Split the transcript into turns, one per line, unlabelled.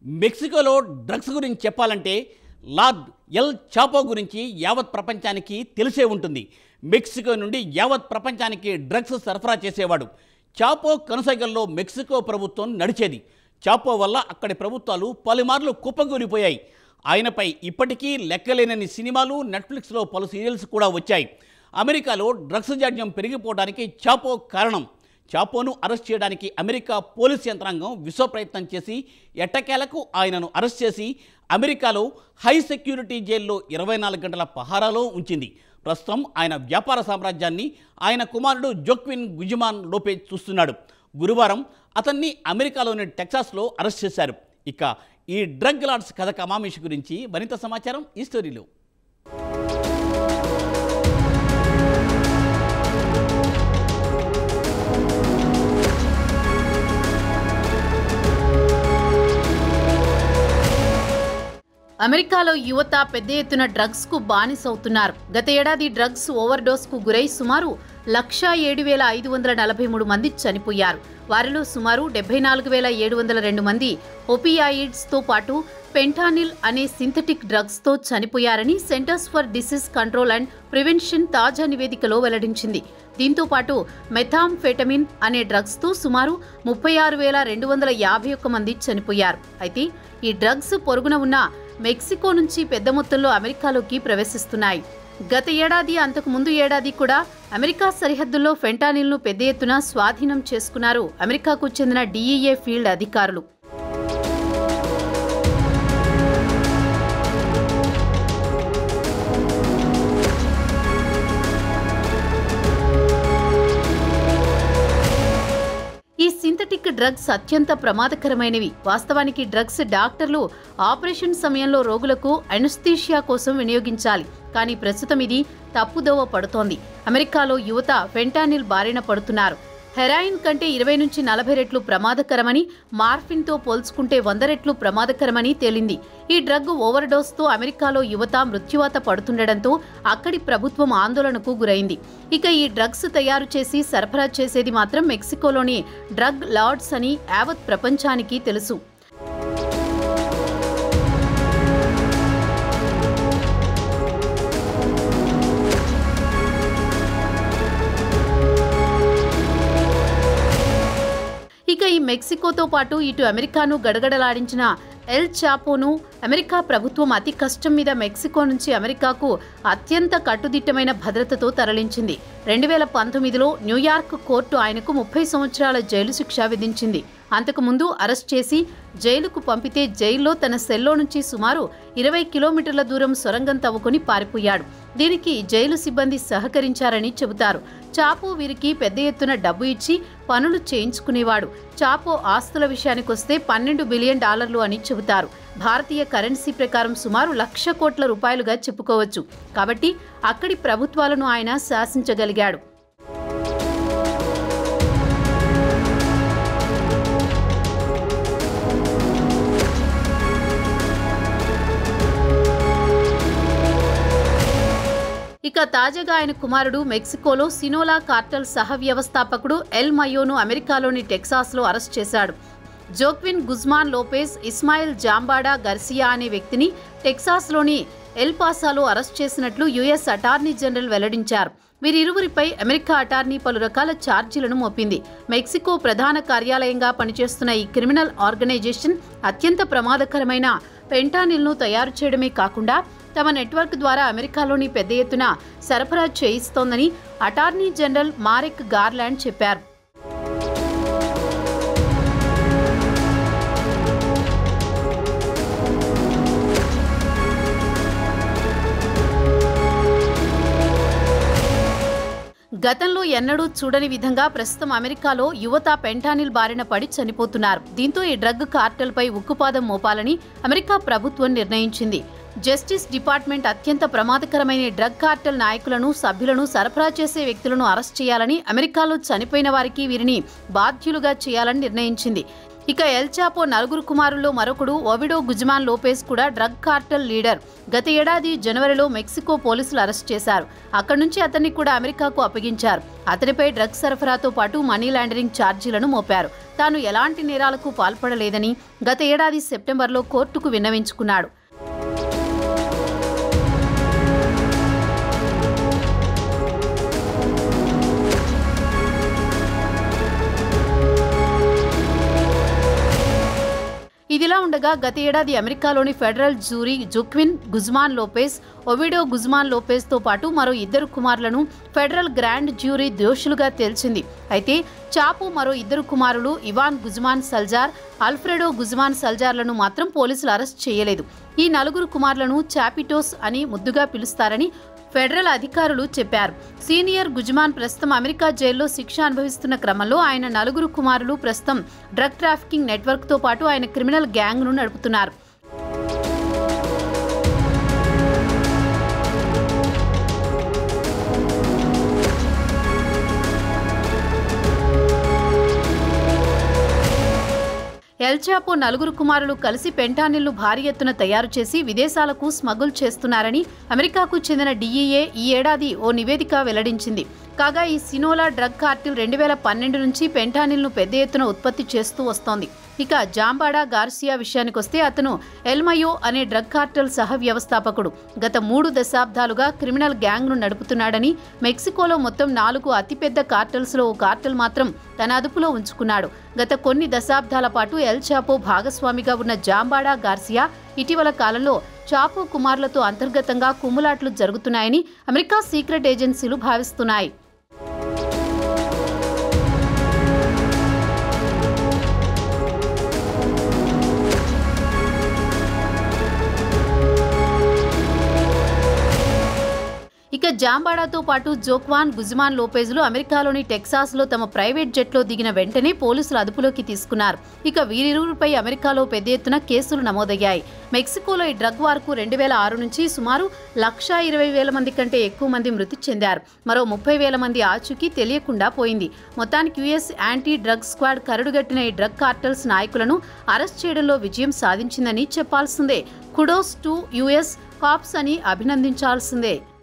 మెక్సికోలో drugs గురించి చెప్పాలంటే lord L చాపో గురించి యావత్ ప్రపంచానికి తెలిసే ఉంటుంది మెక్సికో నుండి యావత్ ప్రపంచానికి డ్రగ్స్ సరఫరా చేసేవాడు చాపో కనుసైగల్లో మెక్సికో ప్రభుత్వం నడిచేది చాపో వల్ల అక్కడి ప్రభుత్వాలు పలుమార్లు కుప్పకూలిపోయాయి ఆయనపై ఇప్పటికీ లెక్కలేనన్ని సినిమాలు నెట్ఫ్లిక్స్లో పలు సీరియల్స్ కూడా వచ్చాయి అమెరికాలో డ్రగ్స్ జాడ్యం పెరిగిపోవడానికి చాపో కారణం చాపోను అరెస్ట్ చేయడానికి అమెరికా పోలీస్ యంత్రాంగం విశ్వ ప్రయత్నం చేసి ఎట్టకేలకు ఆయనను అరెస్ట్ చేసి అమెరికాలో హై సెక్యూరిటీ జైల్లో ఇరవై నాలుగు గంటల పహారాలో ఉంచింది ప్రస్తుతం ఆయన వ్యాపార సామ్రాజ్యాన్ని ఆయన కుమారుడు జోక్విన్ గుజిమాన్ లోపే చూస్తున్నాడు గురువారం అతన్ని అమెరికాలోని టెక్సాస్లో అరెస్ట్ చేశారు ఇక ఈ డ్రగ్ లార్డ్స్ కథ కమామిషి గురించి మరింత సమాచారం ఈ స్టోరీలో
అమెరికాలో యువత పెద్ద ఎత్తున డ్రగ్స్ కు బానిసవుతున్నారు గత ఏడాది డ్రగ్స్ ఓవర్ డోస్ కు గురై సుమారు లక్షా ఏడు వేల ఐదు వందల నలభై మూడు మంది చనిపోయారు వారిలో సుమారు డెబ్బై నాలుగు వేల ఏడు వందల రెండు మంది ఒపియాయిడ్స్ తో పాటు పెంటానిల్ అనే సింథటిక్ డ్రగ్స్ తో చనిపోయారని centers for disease control and prevention తాజా నివేదికలో వెల్లడించింది దీంతో పాటు మెథాంఫెటమిన్ అనే డ్రగ్స్ తో సుమారు ముప్పై ఆరు వేల రెండు వందల యాభై ఒక్క మంది చనిపోయారు అయితే ఈ డ్రగ్స్ పొరుగున ఉన్న మెక్సికో నుంచి పెద్ద మొత్తంలో అమెరికాలోకి ప్రవేశిస్తున్నాయి గత ఏడాది అంతకు ముందు ఏడాది కూడా అమెరికా సరిహద్దుల్లో ఫెంటానిల్ను పెద్ద ఎత్తున స్వాధీనం చేసుకున్నారు అమెరికాకు చెందిన డీఈఏ ఫీల్డ్ అధికారులు ఈ సింథటిక్ డ్రగ్స్ అత్యంత ప్రమాదకరమైనవి వాస్తవానికి డ్రగ్స్ డాక్టర్లు ఆపరేషన్ సమయంలో రోగులకు అనస్థీషియా కోసం వినియోగించాలి కానీ ప్రస్తుతం ఇది తప్పుదోవ పడుతోంది అమెరికాలో యువత ఫెంటానిల్ బారిన పడుతున్నారు హెరాయిన్ కంటే ఇరవై నుంచి నలభై రెట్లు ప్రమాదకరమని మార్ఫిన్తో పోల్చుకుంటే వంద రెట్లు ప్రమాదకరమని తేలింది ఈ డ్రగ్ ఓవర్ డోస్తో అమెరికాలో యువత మృత్యువాత పడుతుండటంతో అక్కడి ప్రభుత్వం ఆందోళనకు గురైంది ఇక ఈ డ్రగ్స్ తయారు చేసి సరఫరా చేసేది మాత్రం మెక్సికోలోని డ్రగ్ లార్డ్స్ అని యావత్ ప్రపంచానికి తెలుసు ఇక ఈ మెక్సికోతో పాటు ఇటు అమెరికాను గడగడలాడించిన ఎల్ చాపోను అమెరికా ప్రభుత్వం అతి కష్టం మీద మెక్సికో నుంచి అమెరికాకు అత్యంత కట్టుదిట్టమైన భద్రతతో తరలించింది రెండు వేల పంతొమ్మిదిలో న్యూయార్క్ కోర్టు ఆయనకు ముప్పై సంవత్సరాల జైలు శిక్ష విధించింది అంతకుముందు అరెస్ట్ చేసి జైలుకు పంపితే జైల్లో తన సెల్లో నుంచి సుమారు ఇరవై కిలోమీటర్ల దూరం సొరంగం తవ్వుకొని పారిపోయాడు దీనికి జైలు సిబ్బంది సహకరించారని చెబుతారు చాపో వీరికి పెద్ద ఎత్తున డబ్బు ఇచ్చి పనులు చేయించుకునేవాడు చాపో ఆస్తుల విషయానికొస్తే పన్నెండు బిలియన్ డాలర్లు అని చెబుతారు భారతీయ కరెన్సీ ప్రకారం సుమారు లక్ష కోట్ల రూపాయలుగా చెప్పుకోవచ్చు కాబట్టి అక్కడి ప్రభుత్వాలను ఆయన శాసించగలిగాడు ఇక తాజాగా ఆయన కుమారుడు మెక్సికోలో సినోలా కార్టల్ సహ వ్యవస్థాపకుడు ఎల్ మయోను అమెరికాలోని టెక్సాస్లో అరెస్ట్ చేశాడు Joaquin Guzman Lopez Ismael Zambada Garcia అనే వ్యక్తిని టెక్సాస్లోని ఎల్ పాసాలో అరెస్ట్ చేసినట్లు యుఎస్ అటార్నీ జనరల్ వెల్లడించారు వీరిరువురిపై అమెరికా అటార్నీ పలు రకాల ఛార్జీలను మోపింది మెక్సికో ప్రధాన కార్యాలయంగా పనిచేస్తున్న ఈ క్రిమినల్ ఆర్గనైజేషన్ అత్యంత ప్రమాదకరమైన పెంటానిల్ను తయారు చేయడమే కాకుండా తమ నెట్వర్క్ ద్వారా అమెరికాలోని పెద్ద ఎత్తున సరఫరా చేయిస్తోందని అటార్నీ జనరల్ మారెక్ గార్లాండ్ చెప్పారు గతంలో ఎన్నడూ చూడని విధంగా ప్రస్తుతం అమెరికాలో యువత పెంటానిల్ బారిన పడి చనిపోతున్నారు దీంతో ఈ డ్రగ్ కార్టెల్పై ఉక్కుపాదం మోపాలని అమెరికా ప్రభుత్వం నిర్ణయించింది జస్టిస్ డిపార్ట్మెంట్ అత్యంత ప్రమాదకరమైన ఈ డ్రగ్ కార్టెల్ నాయకులను సభ్యులను సరఫరా చేసే వ్యక్తులను అరెస్ట్ చేయాలని అమెరికాలో చనిపోయిన వారికి వీరిని బాధ్యులుగా చేయాలని నిర్ణయించింది ఇక ఎల్ చాపో నలుగురు కుమారుల్లో మరొకడు ఒవిడో గుజ్మాన్ లోపేస్ కూడా డ్రగ్ కార్టల్ లీడర్ గత ఏడాది జనవరిలో మెక్సికో పోలీసులు అరెస్ట్ చేశారు అక్కడి నుంచి అతన్ని కూడా అమెరికాకు అప్పగించారు అతనిపై డ్రగ్స్ సరఫరాతో పాటు మనీ లాండరింగ్ ఛార్జీలను మోపారు తాను ఎలాంటి నేరాలకు పాల్పడలేదని గత ఏడాది సెప్టెంబర్లో కోర్టుకు విన్నవించుకున్నాడు ఇదిలా ఉండగా గత ఏడాది అమెరికాలోని federal jury Joaquin Guzman Lopez Ovidio Guzman లోపేస్తో పాటు మరో ఇద్దరు కుమారులను ఫెడరల్ గ్రాండ్ జ్యూరీ దోషులుగా తేల్చింది అయితే చాపు మరో ఇద్దరు కుమారులు Ivan Guzman Salazar Alfredo Guzman సల్జార్లను మాత్రం పోలీసులు అరెస్ట్ చేయలేదు ఈ నలుగురు కుమారులను చాపిటోస్ అని ముద్దుగా పిలుస్తారని ఫెడరల్ అధికారులు చెప్పారు సీనియర్ గుజ్మాన్ ప్రస్తుతం అమెరికా జైల్లో శిక్ష అనుభవిస్తున్న క్రమంలో ఆయన నలుగురు కుమారులు ప్రస్తుతం డ్రగ్ ట్రాఫికింగ్ నెట్వర్క్తో పాటు ఆయన క్రిమినల్ గ్యాంగ్ను నడుపుతున్నారు ఎల్చాపో నలుగురు కుమారులు కలిసి పెంటానిల్ను భారీ ఎత్తున తయారు చేసి విదేశాలకు స్మగుల్ చేస్తున్నారని అమెరికాకు చెందిన డిఈఏ ఈ ఏడాది ఓ నివేదిక వెల్లడించింది కాగా ఈ సినోలా డ్రగ్ కార్టిల్ రెండు వేల పన్నెండు నుంచి పెంటానిల్ను పెద్ద ఎత్తున ఉత్పత్తి చేస్తూ వస్తోంది ఇక జాంబాడా గార్సియా విషయానికొస్తే అతను ఎల్మయో అనే డ్రగ్ కార్టెల్ సహ వ్యవస్థాపకుడు గత మూడు దశాబ్దాలుగా క్రిమినల్ గ్యాంగ్ను నడుపుతున్నాడని మెక్సికోలో మొత్తం నాలుగు అతిపెద్ద కార్టెల్స్లో ఓ కార్టెల్ మాత్రం తన అదుపులో ఉంచుకున్నాడు గత కొన్ని దశాబ్దాల పాటు ఎల్ చాపో భాగస్వామిగా ఉన్న జాంబాడా గార్సియా ఇటీవల కాలంలో చాపో కుమారులతో అంతర్గతంగా కుమ్ములాట్లు జరుగుతున్నాయని అమెరికా సీక్రెట్ ఏజెన్సీలు భావిస్తున్నాయి ఇక జాంబాడాతో పాటు జోక్వాన్ గుజ్మాన్ లోపేజ్లు అమెరికాలోని టెక్సాస్లో తమ ప్రైవేట్ జెట్లో దిగిన వెంటనే పోలీసులు అదుపులోకి తీసుకున్నారు ఇక వీరిరువురిపై అమెరికాలో పెద్ద ఎత్తున కేసులు నమోదయ్యాయి మెక్సికోలో ఈ డ్రగ్ వార్కు రెండు వేల ఆరు నుంచి సుమారు లక్షా ఇరవై వేల మంది కంటే ఎక్కువ మంది మృతి చెందారు మరో ముప్పై వేల మంది ఆచూకీ తెలియకుండా పోయింది మొత్తానికి యుఎస్ యాంటీ డ్రగ్ స్క్వాడ్ కరడుగట్టిన ఈ డ్రగ్ కార్టల్స్ నాయకులను అరెస్ట్ చేయడంలో విజయం సాధించిందని చెప్పాల్సిందే కుడోస్ టు యుఎస్ కాప్స్ అని అభినందించాల్సిందే